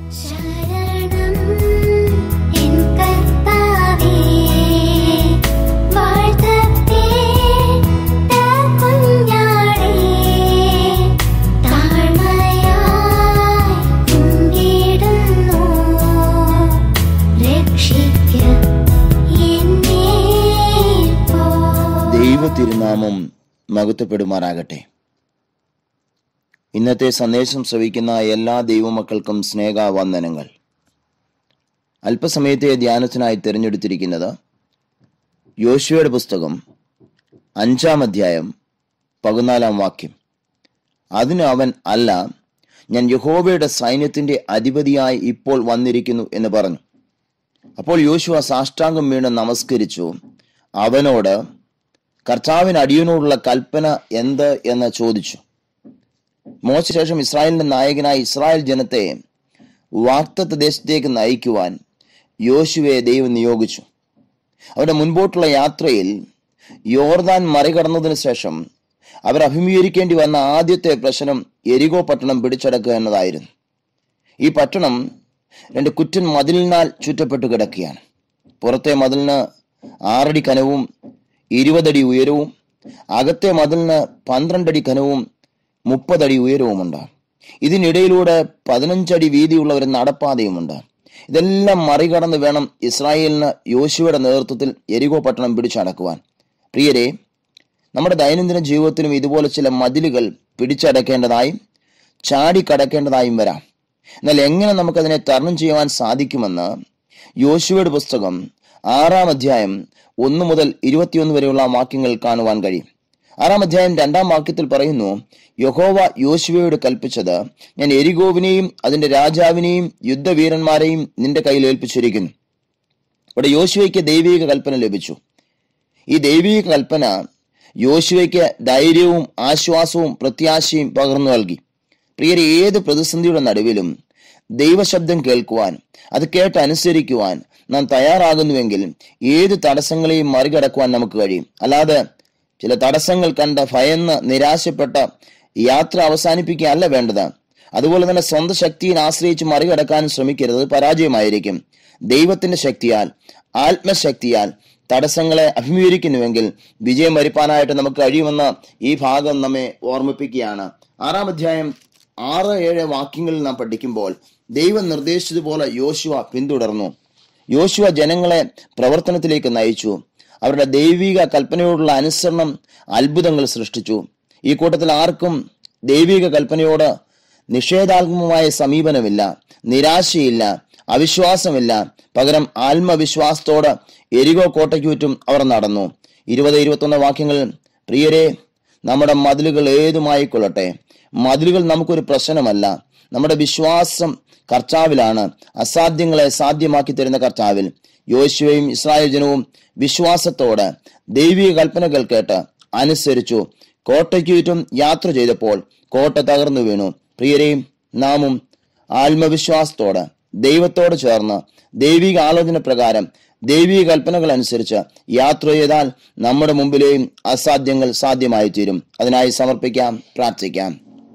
ശരണം എൻ കർത്താവേ വാഴ്ത്തപ്പെട്ട കുഞ്ഞാടേ താഴ്മയായി കുമ്പിടുന്നു രക്ഷിക്ക എന്നെ ഇപ്പോൾ ദൈവ തിരുനാമം മഹത്വപ്പെടുമാറാകട്ടെ ഇന്നത്തെ സന്ദേശം ശ്രവിക്കുന്ന എല്ലാ ദൈവമക്കൾക്കും സ്നേഹവന്ദനങ്ങൾ അല്പസമയത്തെ ധ്യാനത്തിനായി തിരഞ്ഞെടുത്തിരിക്കുന്നത് യോശുവയുടെ പുസ്തകം അഞ്ചാം അധ്യായം പതിനാലാം വാക്യം അതിന് അവൻ അല്ല ഞാൻ യഹോവയുടെ സൈന്യത്തിന്റെ അധിപതിയായി ഇപ്പോൾ വന്നിരിക്കുന്നു എന്ന് പറഞ്ഞു അപ്പോൾ യോശുവ സാഷ്ടാംഗം വീണ് നമസ്കരിച്ചു അവനോട് കർത്താവിന് അടിയനോടുള്ള കൽപ്പന എന്ത് എന്ന് ചോദിച്ചു മോശ ശേഷം ഇസ്രായേലിന്റെ നായകനായി ഇസ്രായേൽ ജനത്തെ വാക്തത്വ ദേശത്തേക്ക് നയിക്കുവാൻ യോശുവയെ ദൈവം നിയോഗിച്ചു അവരുടെ മുൻപോട്ടുള്ള യാത്രയിൽ യോർദാൻ മറികടന്നതിന് ശേഷം അവർ അഭിമുഖീകരിക്കേണ്ടി വന്ന ആദ്യത്തെ പ്രശ്നം എരികോ പട്ടണം പിടിച്ചടക്കുക എന്നതായിരുന്നു ഈ പട്ടണം രണ്ട് കുറ്റൻ മതിലിനാൽ ചുറ്റപ്പെട്ടു കിടക്കുകയാണ് പുറത്തെ മതിലിന് ആറടി കനവും ഇരുപതടി ഉയരവും അകത്തെ മതിലിന് പന്ത്രണ്ടടി കനവും മുപ്പതടി ഉയരവുമുണ്ട് ഇതിനിടയിലൂടെ പതിനഞ്ചടി വീതിയുള്ള ഒരു നടപ്പാതയുമുണ്ട് ഇതെല്ലാം മറികടന്ന് വേണം ഇസ്രായേലിന് യോശുവയുടെ നേതൃത്വത്തിൽ എരികോ പട്ടണം പിടിച്ചടക്കുവാൻ പ്രിയരെ നമ്മുടെ ദൈനംദിന ജീവിതത്തിലും ഇതുപോലെ ചില മതിലുകൾ പിടിച്ചടക്കേണ്ടതായും ചാടിക്കടക്കേണ്ടതായും വരാം എന്നാൽ എങ്ങനെ നമുക്കതിനെ തരണം ചെയ്യുവാൻ സാധിക്കുമെന്ന് യോശുവയുടെ പുസ്തകം ആറാം അധ്യായം ഒന്ന് മുതൽ ഇരുപത്തിയൊന്ന് വരെയുള്ള വാക്യങ്ങൾ കാണുവാൻ കഴിയും ആറാം അധ്യായം രണ്ടാം വാക്യത്തിൽ പറയുന്നു യഹോവ യോശുവയോട് കൽപ്പിച്ചത് ഞാൻ എരിഗോവിനെയും അതിന്റെ രാജാവിനെയും യുദ്ധവീരന്മാരെയും നിന്റെ കയ്യിൽ ഏൽപ്പിച്ചിരിക്കുന്നു ഇവിടെ യോശുവയ്ക്ക് ദൈവിക കൽപ്പന ലഭിച്ചു ഈ ദൈവിക കൽപ്പന യോശുവയ്ക്ക് ധൈര്യവും ആശ്വാസവും പ്രത്യാശയും പകർന്നു നൽകി പ്രിയരെ ഏത് പ്രതിസന്ധിയുടെ നടുവിലും ദൈവശബ്ദം കേൾക്കുവാൻ അത് കേട്ട് അനുസരിക്കുവാൻ നാം തയ്യാറാകുന്നുവെങ്കിൽ ഏത് തടസ്സങ്ങളെയും മറികടക്കുവാൻ നമുക്ക് കഴിയും അല്ലാതെ ചില തടസ്സങ്ങൾ കണ്ട് ഭയന്ന് നിരാശപ്പെട്ട യാത്ര അവസാനിപ്പിക്കുകയല്ല വേണ്ടത് അതുപോലെ തന്നെ സ്വന്തം ശക്തിയെ ആശ്രയിച്ച് മറികടക്കാനും ശ്രമിക്കരുത് അത് പരാജയമായിരിക്കും ദൈവത്തിന്റെ ശക്തിയാൽ ആത്മശക്തിയാൽ തടസ്സങ്ങളെ അഭിമുഖീകരിക്കുന്നുവെങ്കിൽ വിജയം വരിപ്പാനായിട്ട് നമുക്ക് കഴിയുമെന്ന് ഈ ഭാഗം നമ്മെ ഓർമ്മിപ്പിക്കുകയാണ് ആറാം അധ്യായം ആറ് ഏഴ് വാക്യങ്ങളിൽ നാം പഠിക്കുമ്പോൾ ദൈവം നിർദ്ദേശിച്ചതുപോലെ യോശുവ പിന്തുടർന്നു യോശുവ ജനങ്ങളെ പ്രവർത്തനത്തിലേക്ക് നയിച്ചു അവരുടെ ദൈവിക കൽപ്പനയോടുള്ള അനുസരണം അത്ഭുതങ്ങൾ സൃഷ്ടിച്ചു ഈ കൂട്ടത്തിൽ ആർക്കും ദൈവിക കൽപ്പനയോട് നിഷേധാത്മകമായ സമീപനമില്ല നിരാശയില്ല അവിശ്വാസമില്ല പകരം ആത്മവിശ്വാസത്തോട് എരികോ കോട്ടയ്ക്ക് ചുറ്റും അവർ നടന്നു ഇരുപത് ഇരുപത്തൊന്ന് വാക്യങ്ങൾ പ്രിയരെ നമ്മുടെ മതിലുകൾ ഏതുമായിക്കൊള്ളട്ടെ മതിലുകൾ നമുക്കൊരു പ്രശ്നമല്ല നമ്മുടെ വിശ്വാസം കർത്താവിലാണ് അസാധ്യങ്ങളെ സാധ്യമാക്കി തരുന്ന കർത്താവിൽ യോശുവയും ഇസ്രായേൽ ജനവും വിശ്വാസത്തോടെ ദൈവിക കൽപ്പനകൾ കേട്ട് അനുസരിച്ചു കോട്ടയ്ക്ക് ചുറ്റും യാത്ര ചെയ്തപ്പോൾ കോട്ട തകർന്നു വീണു പ്രിയരെയും നാമും ആത്മവിശ്വാസത്തോടെ ദൈവത്തോട് ചേർന്ന് ദൈവിക ആലോചന പ്രകാരം ദൈവിക കൽപ്പനകൾ അനുസരിച്ച് യാത്ര ചെയ്താൽ നമ്മുടെ മുമ്പിലെയും അസാധ്യങ്ങൾ സാധ്യമായി തീരും അതിനായി സമർപ്പിക്കാം പ്രാർത്ഥിക്കാം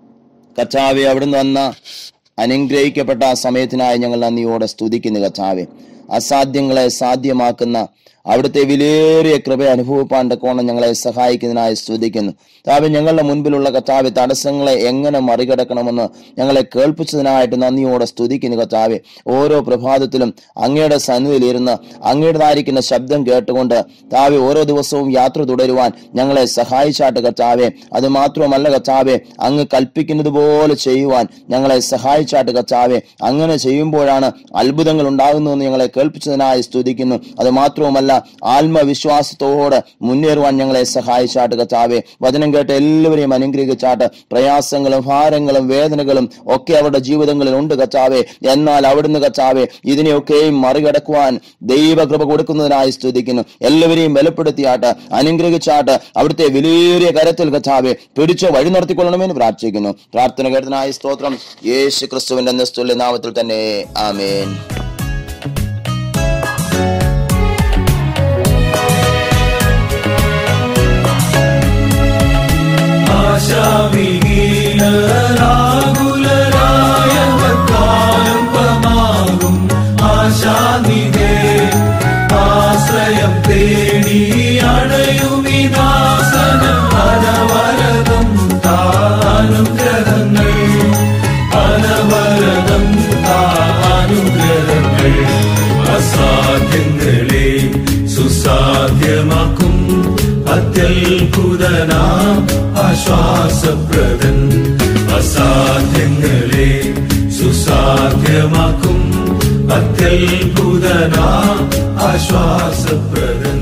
കർത്താവെ അവിടുന്ന് വന്ന അനുഗ്രഹിക്കപ്പെട്ട ആ സമയത്തിനായി ഞങ്ങൾ നന്ദിയോടെ സ്തുതിക്കുന്നു കർത്താവെ അസാധ്യങ്ങളെ സാധ്യമാക്കുന്ന അവിടുത്തെ വിലേറിയ കൃപ അനുഭവപ്പാൻ കോണം ഞങ്ങളെ സഹായിക്കുന്നതിനായി സ്തുതിക്കുന്നു കർത്താവ് ഞങ്ങളുടെ മുൻപിലുള്ള കർത്താവ് തടസ്സങ്ങളെ എങ്ങനെ മറികടക്കണമെന്ന് ഞങ്ങളെ കേൾപ്പിച്ചതിനായിട്ട് നന്ദിയോടെ സ്തുതിക്കുന്നു കർത്താവെ ഓരോ പ്രഭാതത്തിലും അങ്ങയുടെ സന്നിധിയിൽ ഇരുന്ന് അങ്ങയുടേതായിരിക്കുന്ന ശബ്ദം കേട്ടുകൊണ്ട് താവെ ഓരോ ദിവസവും യാത്ര തുടരുവാൻ ഞങ്ങളെ സഹായിച്ചാട്ട് കർത്താവെ അത് മാത്രമല്ല കർത്താവെ അങ്ങ് കൽപ്പിക്കുന്നത് പോലെ ചെയ്യുവാൻ ഞങ്ങളെ സഹായിച്ചാട്ട് കർത്താവെ അങ്ങനെ ചെയ്യുമ്പോഴാണ് അത്ഭുതങ്ങൾ ഉണ്ടാകുന്നതെന്ന് ഞങ്ങളെ കേൾപ്പിച്ചതിനായി സ്തുതിക്കുന്നു അത് മാത്രവുമല്ല ആത്മവിശ്വാസത്തോടെ മുന്നേറുവാൻ ഞങ്ങളെ സഹായിച്ചാട്ട് കർത്താവെ വചനം കേട്ട് എല്ലാവരെയും അനുഗ്രഹിച്ചാട്ട് പ്രയാസങ്ങളും ഭാരങ്ങളും വേദനകളും ഒക്കെ അവരുടെ ജീവിതങ്ങളിൽ ഉണ്ട് കർത്താവെ എന്നാൽ അവിടുന്ന് കർത്താവെ ഇതിനെയൊക്കെയും മറികടക്കുവാൻ ദൈവകൃപ കൊടുക്കുന്നതിനായി സ്തുതിക്കുന്നു എല്ലാവരെയും ബലപ്പെടുത്തിയാട്ട് അനുഗ്രഹിച്ചാട്ട് അവിടുത്തെ വിലയേറിയ കരത്തിൽ കർത്താവെ പിടിച്ച് വഴി നടത്തിക്കൊള്ളണമെന്ന് പ്രാർത്ഥിക്കുന്നു പ്രാർത്ഥന കേട്ടതിനായി സ്തോത്രം യേശു ക്രിസ്തുവിന്റെ നിസ്തുല്യ നാമത്തിൽ തന്നെ ആമേൻ ആശാവിഹീനരാകുലരായവർക്കാലം അത്യത്ഭുതനാ ആശ്വാസപ്രദൻ അസാധ്യങ്ങളെ സുസാധ്യമാക്കും അത്യത്ഭുതനാ ആശ്വാസപ്രദൻ